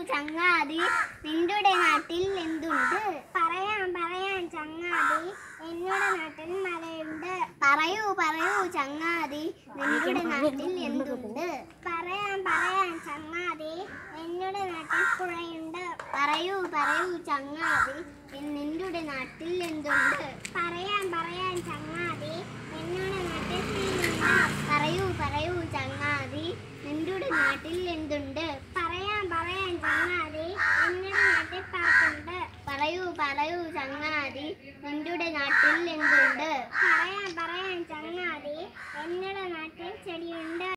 ചങ്ങാതി നിന്റെ നാട്ടിൽ എന്തുണ്ട് പറയാം പറയാം ചങ്ങാതി എന്നോട് നാട്ടിൽ മലയുണ്ട് പറയൂ പറയൂ ചങ്ങാതി നിന്റെ നാട്ടിൽ എന്തുണ്ട് പറയാം പറയാം ചങ്ങാതി എന്നോട് നാട്ടിൽ പുഴയുണ്ട് പറയൂ പറയൂ ചങ്ങാതി നിന്റെ നാട്ടിൽ എന്തുണ്ട് പറയാം പറയാം ചങ്ങാതി എന്നോട് നാട്ടിൽ തീയുണ്ട് പറയൂ പറയൂ ചങ്ങാതി നിന്റെ നാട്ടിൽ എന്തുണ്ട് പറയാം പറയാം ചങ്ങാതി എന്നോട് നാട്ടിൽ പാട്ടുണ്ട് പറയൂ പറയൂ ചങ്ങാതി നിന്റെ നാട്ടിൽ എന്തുണ്ട് പറയാം പറയാം ചങ്ങാതി എന്നോട് നാട്ടിൽ ചെടിയുണ്ട്